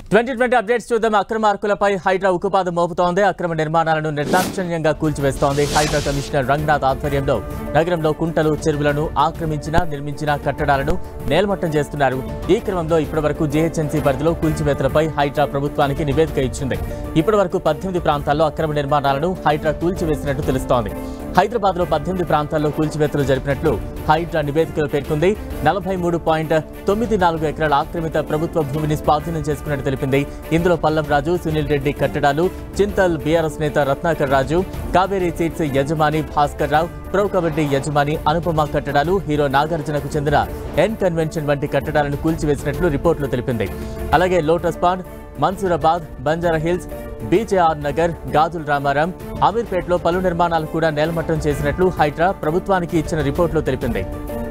twenty twenty updates చూద్దాం అక్రమార్కులపై హైడ్రా ఉక్కుపాదం మోపుతోంది అక్రమ నిర్మాణాలను నిర్దాక్షిణ్యంగా కూల్చివేస్తోంది హైడ్రా కమిషనర్ రంగనాథ్ ఆధ్వర్యంలో నగరంలో కుంటలు చెరువులను ఆక్రమించిన నిర్మించిన కట్టడాలను నేలమట్టం చేస్తున్నారు ఈ క్రమంలో ఇప్పటివరకు జీహెచ్ఎంసీ పరిధిలో కూల్చివేతలపై హైడ్రా ప్రభుత్వానికి నివేదిక ఇచ్చింది ఇప్పటివరకు పద్దెనిమిది ప్రాంతాల్లో అక్రమ నిర్మాణాలను హైడ్రా కూల్చివేసినట్టు తెలుస్తోంది హైదరాబాద్ లో పద్దెనిమిది ప్రాంతాల్లో కూల్చివేతలు జరిపినట్లు హైడ్రా నివేదికలో పేర్కొంది నలభై మూడు పాయింట్ తొమ్మిది నాలుగు ఎకరాల ఆక్రమిత ప్రభుత్వ భూమిని స్వాధీనం చేసుకున్నట్టు తెలిపింది ఇందులో పల్లం రాజు సునీల్ రెడ్డి కట్టడాలు చింతల్ బీఆర్ఎస్ నేత రత్నాకర్ రాజు కావేరీ సీట్స్ యజమాని భాస్కర్ రావు ప్రో కబడ్డీ యజమాని అనుపమ కట్టడాలు హీరో నాగార్జునకు చెందిన ఎన్ కన్వెన్షన్ వంటి కట్టడాలను కూల్చివేసినట్లు రిపోర్టులో తెలిపింది అలాగే Lotus Pond Mansoorabad Banjara Hills BJR Nagar Gajul Ramaram అమీర్పేటలో పలు నిర్మాణాలు కూడా నేలమట్టం చేసినట్లు హైడ్రా ప్రభుత్వానికి ఇచ్చిన రిపోర్టులో తెలిపింది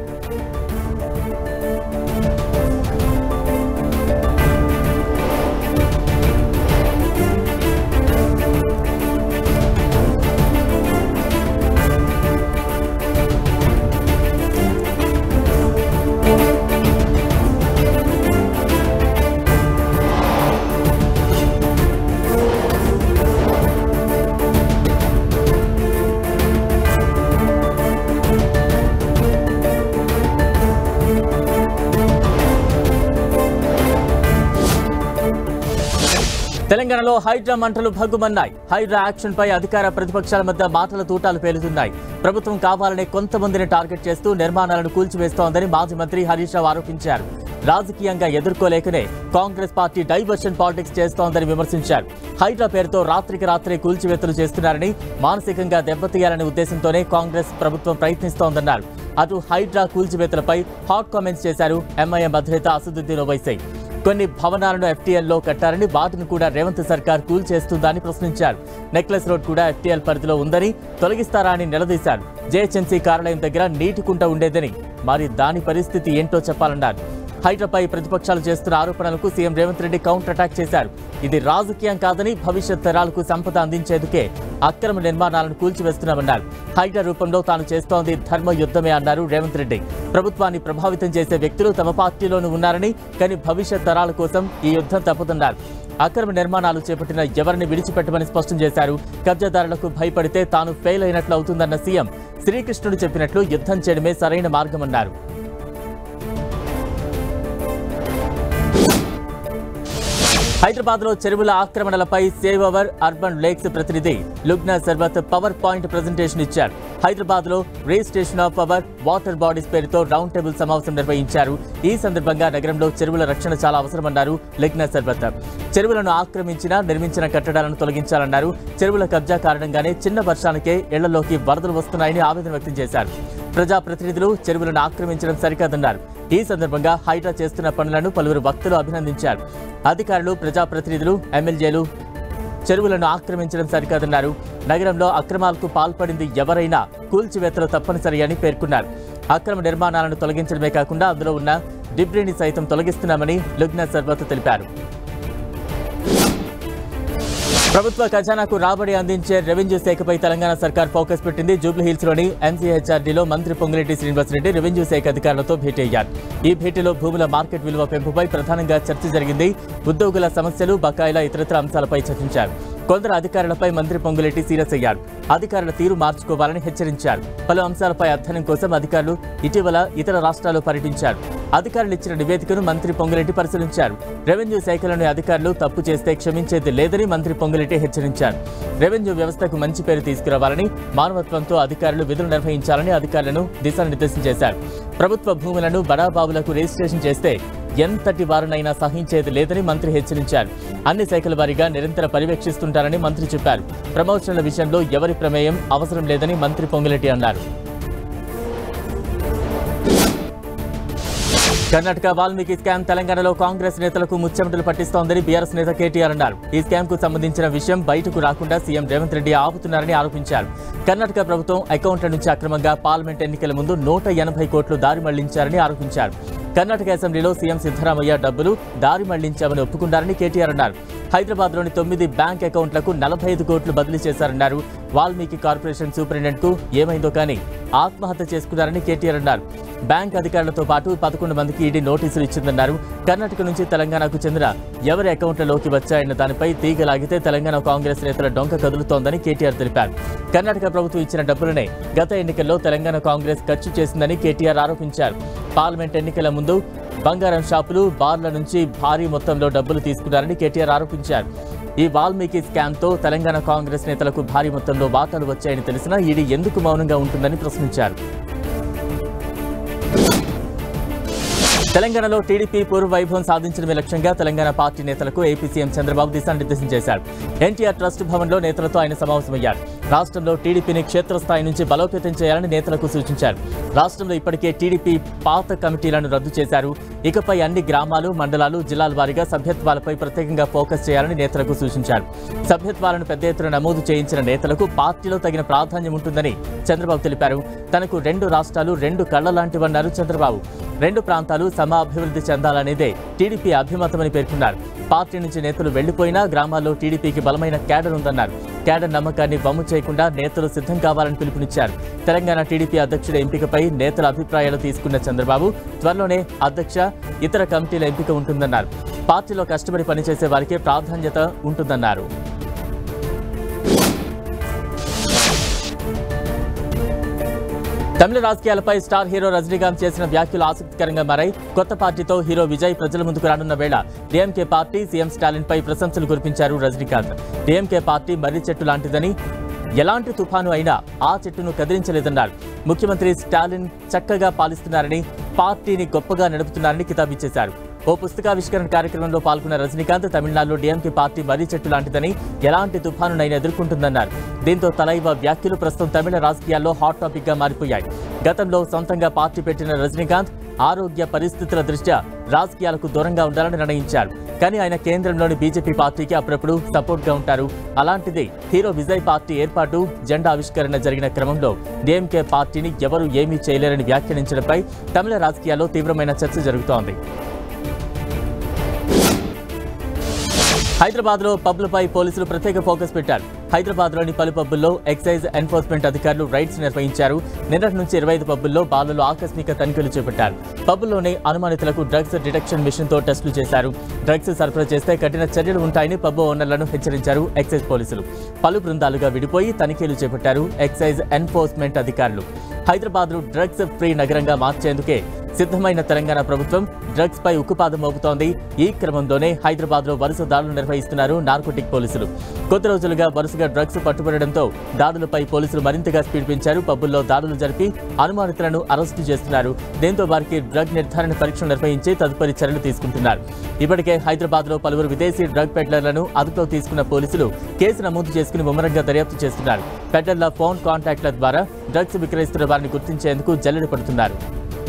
తెలంగాణలో హైడ్రా మంటలు భగ్గుమన్నాయి హైడ్రా యాక్షన్ పై అధికార ప్రతిపక్షాల మధ్య మాటల తూటాలు పేలుతున్నాయి ప్రభుత్వం కావాలనే కొంతమందిని టార్గెట్ చేస్తూ నిర్మాణాలను కూల్చివేస్తోందని మాజీ మంత్రి హరీష్ రావు ఆరోపించారు రాజకీయంగా ఎదుర్కోలేకనే కాంగ్రెస్ పార్టీ డైవర్షన్ పాలిటిక్స్ చేస్తోందని విమర్శించారు హైడ్రా పేరుతో రాత్రికి రాత్రే కూల్చివేతలు చేస్తున్నారని మానసికంగా దెబ్బతీయాలనే ఉద్దేశంతోనే కాంగ్రెస్ ప్రభుత్వం ప్రయత్నిస్తోందన్నారు అటు హైడ్రా కూల్చివేతలపై హాట్ కామెంట్స్ చేశారు ఎంఐఎం అధినేత అసదుద్దీన్ ఓవైసీ కొన్ని భవనాలను ఎఫ్టీఎల్ లో కట్టారని వాటిని కూడా రేవంత్ సర్కార్ కూల్ చేస్తుందని ప్రశ్నించారు నెక్లెస్ రోడ్ కూడా ఎఫ్టీఎల్ పరిధిలో ఉందని తొలగిస్తారా అని నిలదీశారు జేహెచ్ఎంసీ కార్యాలయం దగ్గర నీటి కుంట ఉండేదని మరి దాని పరిస్థితి ఏంటో చెప్పాలన్నారు హైడ్రాపై ప్రతిపక్షాలు చేస్తున్న ఆరోపణలకు CM Revanth Reddy counter attack చేశారు ఇది రాజకీయం కాదని భవిష్యత్ తరాలకు సంపద అందించేందుకే అక్రమ నిర్మాణాలను కూల్చివేస్తున్నామన్నారు హైడ్రా రూపంలో తాను చేస్తోంది ధర్మ యుద్ధమే అన్నారు రేవంత్ రెడ్డి ప్రభుత్వాన్ని ప్రభావితం చేసే వ్యక్తులు తమ పార్టీలోనూ ఉన్నారని కానీ భవిష్యత్ తరాల కోసం ఈ యుద్ధం తప్పుతున్నారు అక్రమ నిర్మాణాలు చేపట్టిన ఎవరిని విడిచిపెట్టమని స్పష్టం చేశారు కబ్జాదారులకు భయపడితే తాను ఫెయిల్ అయినట్లు అవుతుందన్న సీఎం శ్రీకృష్ణుడు చెప్పినట్లు యుద్ధం చేయడమే సరైన మార్గమన్నారు హైదరాబాద్ లో చెరువుల ఆక్రమణలపై సేవ్ అవర్ అర్బన్ లేక్స్ ప్రతినిధి Lubna Sarwath power point presentation ఇచ్చారు హైదరాబాద్ లో registration of power water bodies పేరుతో రౌండ్ టేబుల్ సమావేశం నిర్వహించారు ఈ సందర్భంగా నగరంలో చెరువుల రక్షణ చాలా అవసరమన్నారు లిగ్నా సర్వత్ చెరువులను ఆక్రమించిన నిర్మించిన కట్టడాలను తొలగించాలన్నారు చెరువుల కబ్జా కారణంగానే చిన్న వర్షానికే ఇళ్లలోకి వరదలు వస్తున్నాయని ఆవేదన వ్యక్తం చేశారు ప్రజాప్రతినిధులు చెరువులను ఆక్రమించడం సరికాదన్నారు ఈ సందర్భంగా హైడ్రా చేస్తున్న పనులను పలువురు భక్తులు అభినందించారు అధికారులు ప్రజాప్రతినిధులు ఎమ్మెల్యేలు చెరువులను ఆక్రమించడం సరికాదన్నారు నగరంలో అక్రమాలకు పాల్పడింది ఎవరైనా కూల్చివేతలు తప్పనిసరి అని పేర్కొన్నారు అక్రమ నిర్మాణాలను తొలగించడమే కాకుండా అందులో ఉన్న డిబ్రీని సైతం తొలగిస్తున్నామని లుగ్నా సర్వత్ తెలిపారు ప్రభుత్వ ఖజానాకు రాబడి అందించే రెవెన్యూ శాఖపై తెలంగాణ సర్కార్ ఫోకస్ పెట్టింది జూబ్లీహిల్స్ లోని ఎన్సీహెచ్ఆర్డీలో మంత్రి పొంగిరెడ్డి శ్రీనివాసరెడ్డి రెవెన్యూ శాఖ అధికారులతో భేటీ అయ్యారు ఈ భేటీలో భూముల మార్కెట్ విలువ పెంపుపై ప్రధానంగా చర్చ జరిగింది ఉద్యోగుల సమస్యలు బకాయిల ఇతరత్ర అంశాలపై చర్చించారు కొందరు అధికారులపై మంత్రి పొంగులెట్టి సీరియస్ అయ్యారు అధికారుల తీరు మార్చుకోవాలని హెచ్చరించారు పలు అంశాలపై అధ్యయనం కోసం అధికారులు ఇటీవల ఇతర రాష్ట్రాల్లో పర్యటించారు అధికారులు ఇచ్చిన నివేదికను మంత్రి పొంగులెట్టి పరిశీలించారు రెవెన్యూ శాఖలోని అధికారులు తప్పు చేస్తే క్షమించేది లేదని మంత్రి పొంగులెట్టి హెచ్చరించారు రెవెన్యూ వ్యవస్థకు మంచి పేరు తీసుకురావాలని మానవత్వంతో అధికారులు విధులు నిర్వహించాలని అధికారులను దిశానిర్దేశం చేశారు ప్రభుత్వ భూములను బడాబాబులకు రిజిస్ట్రేషన్ చేస్తే ఎంతటి వారినైనా సహించేది లేదని మంత్రి హెచ్చరించారు అన్ని శాఖల వారీగా నిరంతర పర్యవేక్షిస్తుంటారని మంత్రి చెప్పారు ప్రమోషన్ల విషయంలో ఎవరి ప్రమేయం అవసరం లేదని మంత్రి పొంగులెట్టి అన్నారు కర్ణాటక వాల్మీకి స్కామ్ తెలంగాణలో కాంగ్రెస్ నేతలకు ముచ్చెమటలు పట్టిస్తోందని బీఆర్ఎస్ నేత కేటీఆర్ అన్నారు ఈ స్కామ్ కు సంబంధించిన విషయం బయటకు రాకుండా సీఎం రేవంత్ రెడ్డి ఆపుతున్నారని ఆరోపించారు కర్ణాటక ప్రభుత్వం అకౌంట్ల నుంచి అక్రమంగా పార్లమెంట్ ఎన్నికల ముందు నూట ఎనభై కోట్లు దారి మళ్లించారని ఆరోపించారు కర్ణాటక అసెంబ్లీలో సీఎం సిద్ధరామయ్య డబ్బులు దారి మళ్లించామని ఒప్పుకున్నారని కేటీఆర్ అన్నారు హైదరాబాద్లోని తొమ్మిది బ్యాంక్ అకౌంట్లకు నలభై ఐదు కోట్లు బదిలీ చేశారన్నారు వాల్మీకి కార్పొరేషన్ సూపరింటెండెంట్ కు ఏమైందో కానీ ఆత్మహత్య చేసుకున్నారని కేటీఆర్ అన్నారు బ్యాంక్ అధికారులతో పాటు పదకొండు మందికి ఈడీ నోటీసులు ఇచ్చిందన్నారు కర్ణాటక నుంచి తెలంగాణకు చెందిన ఎవరి అకౌంట్లలోకి వచ్చాయన్న దానిపై తీగలాగితే తెలంగాణ కాంగ్రెస్ నేతల డొంక కదులుతోందని కేటీఆర్ తెలిపారు కర్ణాటక ప్రభుత్వం ఇచ్చిన డబ్బులనే గత ఎన్నికల్లో తెలంగాణ కాంగ్రెస్ ఖర్చు చేసిందని కేటీఆర్ ఆరోపించారు పార్లమెంట్ ఎన్నికల ముందు బంగారం షాపులు బార్ల నుంచి భారీ మొత్తంలో డబ్బులు తీసుకున్నారని కేటీఆర్ ఆరోపించారు ఈ వాల్మీకి స్కామ్ తో తెలంగాణ కాంగ్రెస్ నేతలకు భారీ మొత్తంలో వాటాలు వచ్చాయని తెలిసినా ఈడీ ఎందుకు మౌనంగా ఉంటుందని ప్రశ్నించారు తెలంగాణలో టీడీపీ పూర్వ వైభవం సాధించడమే లక్ష్యంగా తెలంగాణ పార్టీ నేతలకు ఏపీ సీఎం చంద్రబాబు దిశానిర్దేశం చేశారు ఎన్టీఆర్ ట్రస్ట్ భవన్లో నేతలతో ఆయన సమావేశమయ్యారు రాష్ట్రంలో టీడీపీని క్షేత్రస్థాయి నుంచి బలోపేతం చేయాలని నేతలకు సూచించారు రాష్ట్రంలో ఇప్పటికే టీడీపీ పాత కమిటీలను రద్దు చేశారు ఇకపై అన్ని గ్రామాలు మండలాలు జిల్లాల వారీగా సభ్యత్వాలపై ప్రత్యేకంగా ఫోకస్ చేయాలని నేతలకు సూచించారు సభ్యత్వాలను పెద్ద ఎత్తున నమోదు చేయించిన నేతలకు పార్టీలో తగిన ప్రాధాన్యం ఉంటుందని చంద్రబాబు తెలిపారు తనకు రెండు రాష్ట్రాలు రెండు కళ్ల లాంటివన్నారు చంద్రబాబు రెండు ప్రాంతాలు సమ అభివృద్ధి చెందాలనేదే టీడీపీ అభిమతమని పేర్కొన్నారు పార్టీ నుంచి నేతలు వెళ్లిపోయినా గ్రామాల్లో టీడీపీకి బలమైన క్యాడర్ ఉందన్నారు క్యాడర్ నమ్మకాన్ని వమ్ము చేయకుండా నేతలు సిద్ధం కావాలని పిలుపునిచ్చారు తెలంగాణ టీడీపీ అధ్యక్షుడి ఎంపికపై నేతల అభిప్రాయాలు తీసుకున్న చంద్రబాబు త్వరలోనే అధ్యక్ష ఇతర కమిటీల ఎంపిక ఉంటుందన్నారు పార్టీలో కష్టపడి పనిచేసే వారికే ప్రాధాన్యత ఉంటుందన్నారు తమిళ రాజకీయాలపై స్టార్ హీరో రజనీకాంత్ చేసిన వ్యాఖ్యలు ఆసక్తికరంగా మారాయి కొత్త పార్టీతో హీరో విజయ్ ప్రజల ముందుకు రానున్న వేళ డీఎంకే పార్టీ సీఎం స్టాలిన్ పై ప్రశంసలు కురిపించారు రజనీకాంత్ డీఎంకే పార్టీ మర్రి చెట్టు లాంటిదని ఎలాంటి తుఫాను అయినా ఆ చెట్టును కదిలించలేదన్నారు ముఖ్యమంత్రి స్టాలిన్ చక్కగా పాలిస్తున్నారని పార్టీని గొప్పగా నడుపుతున్నారని కితాబిచ్చేశారు ఓ పుస్తకావిష్కరణ కార్యక్రమంలో పాల్గొన్న రజనీకాంత్ తమిళనాడులో డీఎంకే పార్టీ మర్రి చెట్టు లాంటిదని ఎలాంటి తుఫానునైనా ఎదుర్కొంటుందన్నారు దీంతో తలైవ వ్యాఖ్యలు ప్రస్తుతం తమిళ రాజకీయాల్లో హాట్ టాపిక్ గా మారిపోయాయి గతంలో సొంతంగా పార్టీ పెట్టిన రజనీకాంత్ ఆరోగ్య పరిస్థితుల దృష్ట్యా రాజకీయాలకు దూరంగా ఉండాలని నిర్ణయించారు కానీ ఆయన కేంద్రంలోని బీజేపీ పార్టీకి అప్పుడప్పుడు సపోర్ట్ గా ఉంటారు అలాంటిది హీరో విజయ్ పార్టీ ఏర్పాటు జెండా ఆవిష్కరణ జరిగిన క్రమంలో డీఎంకే పార్టీని ఎవరూ ఏమీ చేయలేరని వ్యాఖ్యానించడంపై తమిళ రాజకీయాల్లో తీవ్రమైన చర్చ జరుగుతోంది హైదరాబాద్ లో పబ్లపై పోలీసులు ప్రత్యేక ఫోకస్ పెట్టారు హైదరాబాద్ లోని పలు పబ్బుల్లో ఎక్సైజ్ ఎన్ఫోర్స్మెంట్ అధికారులు రైడ్స్ నిర్వహించారు నిన్నటి నుంచి ఇరవై ఐదు పబ్బుల్లో బాలులు ఆకస్మిక తనిఖీలు చేపట్టారు పబ్బుల్లోని అనుమానితులకు డ్రగ్స్ డిటెక్షన్ మిషన్ తో టెస్టులు చేశారు డ్రగ్స్ సరఫరా చేస్తే కఠిన చర్యలు ఉంటాయని పబ్బు ఓనర్లను హెచ్చరించారు ఎక్సైజ్ పోలీసులు పలు బృందాలుగా విడిపోయి తనిఖీలు చేపట్టారు ఎక్సైజ్ ఎన్ఫోర్స్మెంట్ అధికారులు హైదరాబాద్ ను డ్రగ్స్ ఫ్రీ నగరంగా మార్చేందుకే సిద్ధమైన తెలంగాణ ప్రభుత్వం డ్రగ్స్ పై ఉక్కుపాదం మోపుతోంది ఈ క్రమంలోనే హైదరాబాద్ లో వరుస దాడులు నిర్వహిస్తున్నారు నార్కోటిక్ పోలీసులు కొద్ది రోజులుగా వరుసగా డ్రగ్స్ పట్టుబడడంతో దాడులపై పోలీసులు మరింతగా స్పీడ్ పెంచారు పబ్బుల్లో దాడులు జరిపి అనుమానితులను అరెస్టు చేస్తున్నారు దీంతో వారికి డ్రగ్ నిర్ధారణ పరీక్షలు నిర్వహించి తదుపరి చర్యలు తీసుకుంటున్నారు ఇప్పటికే హైదరాబాద్ లో పలువురు విదేశీ డ్రగ్ పెడ్లర్లను అదుపులో తీసుకున్న పోలీసులు కేసు నమోదు చేసుకుని ముమ్మరంగా దర్యాప్తు చేస్తున్నారు పెడ్లర్ల ఫోన్ కాంటాక్ట్ల ద్వారా డ్రగ్స్ విక్రయిస్తున్న వారిని గుర్తించేందుకు జల్లెడ పడుతున్నారు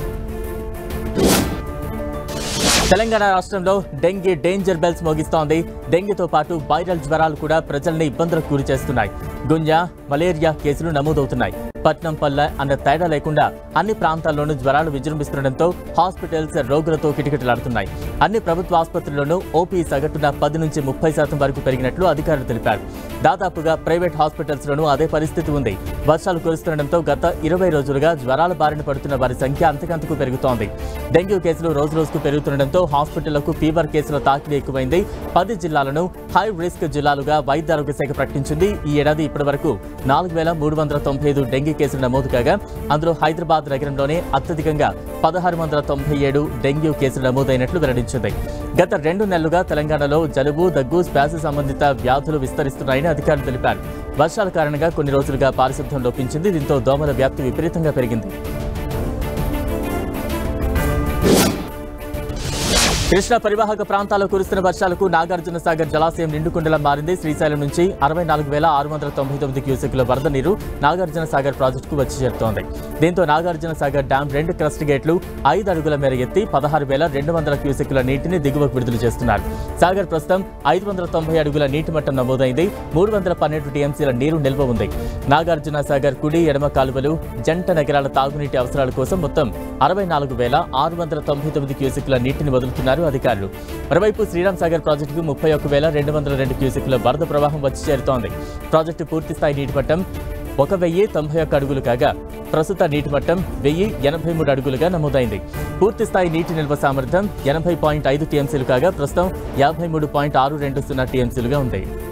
తెలంగాణ రాష్ట్రంలో డెంగీ డేంజర్ బెల్స్ మోగిస్తోంది డెంగీతో పాటు వైరల్ జ్వరాలు కూడా ప్రజల్ని ఇబ్బందులకు గురి చేస్తున్నాయి గుంజా మలేరియా కేసులు నమోదవుతున్నాయి పట్నం పల్లె అన్న తేడా లేకుండా అన్ని ప్రాంతాల్లోనూ జ్వరాలు విజృంభిస్తుండటంతో హాస్పిటల్స్ రోగులతో కిటకిటలాడుతున్నాయి అన్ని ప్రభుత్వ ఆసుపత్రుల్లోనూ ఓపీ సగటున పది నుంచి ముప్పై శాతం వరకు పెరిగినట్లు అధికారులు తెలిపారు దాదాపుగా ప్రైవేట్ హాస్పిటల్స్ లోనూ అదే పరిస్థితి ఉంది వర్షాలు కురుస్తుండటంతో గత ఇరవై రోజులుగా జ్వరాల బారిన పడుతున్న వారి సంఖ్య అంతకంతకు పెరుగుతోంది డెంగ్యూ కేసులు రోజు రోజుకు పెరుగుతుండటంతో హాస్పిటళ్లకు ఫీవర్ కేసుల తాకిడి ఎక్కువైంది పది జిల్లాలను హై రిస్క్ జిల్లాలుగా వైద్య ఆరోగ్య శాఖ ప్రకటించింది ఈ ఏడాది ఇప్పటి వరకు నాలుగు వేల మూడు వందల తొంభై ఐదు డెంగీ కేసులు నమోదు కాగా అందులో హైదరాబాద్ నగరంలోనే అత్యధికంగా పదహారు వందల తొంభై ఏడు డెంగ్యూ కేసులు నమోదైనట్లు వెల్లడించింది గత రెండు నెలలుగా తెలంగాణలో జలుబు దగ్గు శ్వాస సంబంధిత వ్యాధులు విస్తరిస్తున్నాయని అధికారులు తెలిపారు వర్షాల కారణంగా కొన్ని రోజులుగా పారిశుద్ధ్యం లోపించింది దీంతో దోమల వ్యాప్తి విపరీతంగా పెరిగింది కృష్ణా పరివాహక ప్రాంతాల్లో కురుస్తున్న వర్షాలకు నాగార్జున సాగర్ జలాశయం నిండుకుండలా మారింది శ్రీశైలం నుంచి అరవై నాలుగు వేల ఆరు వందల తొంభై తొమ్మిది క్యూసెక్ల వరద నీరు నాగార్జున సాగర్ ప్రాజెక్టుకు వచ్చి చేరుతోంది దీంతో నాగార్జున సాగర్ డ్యాం రెండు క్రస్ట్ గేట్లు ఐదు అడుగుల మేర ఎత్తి పదహారు వేల రెండు వందల క్యూసెక్ల నీటిని దిగువకు విడుదల చేస్తున్నారు సాగర్ ప్రస్తుతం ఐదు వందల తొంభై అడుగుల నీటి మట్టం నమోదైంది మూడు వందల పన్నెండు టీఎంసీల నీరు నిల్వ ఉంది నాగార్జున సాగర్ కుడి ఎడమ కాలువలు జంట నగరాల తాగునీటి అవసరాల కోసం మొత్తం అరవై నాలుగు వేల ఆరు వందల తొంభై తొమ్మిది క్యూసెక్ల నీటిని వదులుతున్నారు అధికారులు మరోవైపు శ్రీరామ్ సాగర్ ప్రాజెక్టుకు ముప్పై ఒక్క వేల రెండు వందల రెండు క్యూసెక్ల వరద ప్రవాహం వచ్చి చేరుతోంది ప్రాజెక్టు పూర్తి స్థాయి నీటి మట్టం ఒక వెయ్యి తొంభై ఒక్క అడుగులు కాగా ప్రస్తుత నీటి మట్టం వెయ్యి ఎనభై మూడు అడుగులుగా నమోదైంది పూర్తి స్థాయి నీటి నిల్వ సామర్థ్యం ఎనభై పాయింట్ ఐదు టీఎంసీలు కాగా ప్రస్తుతం యాభై మూడు పాయింట్ ఆరు రెండు సున్నా టీఎంసీలుగా ఉంది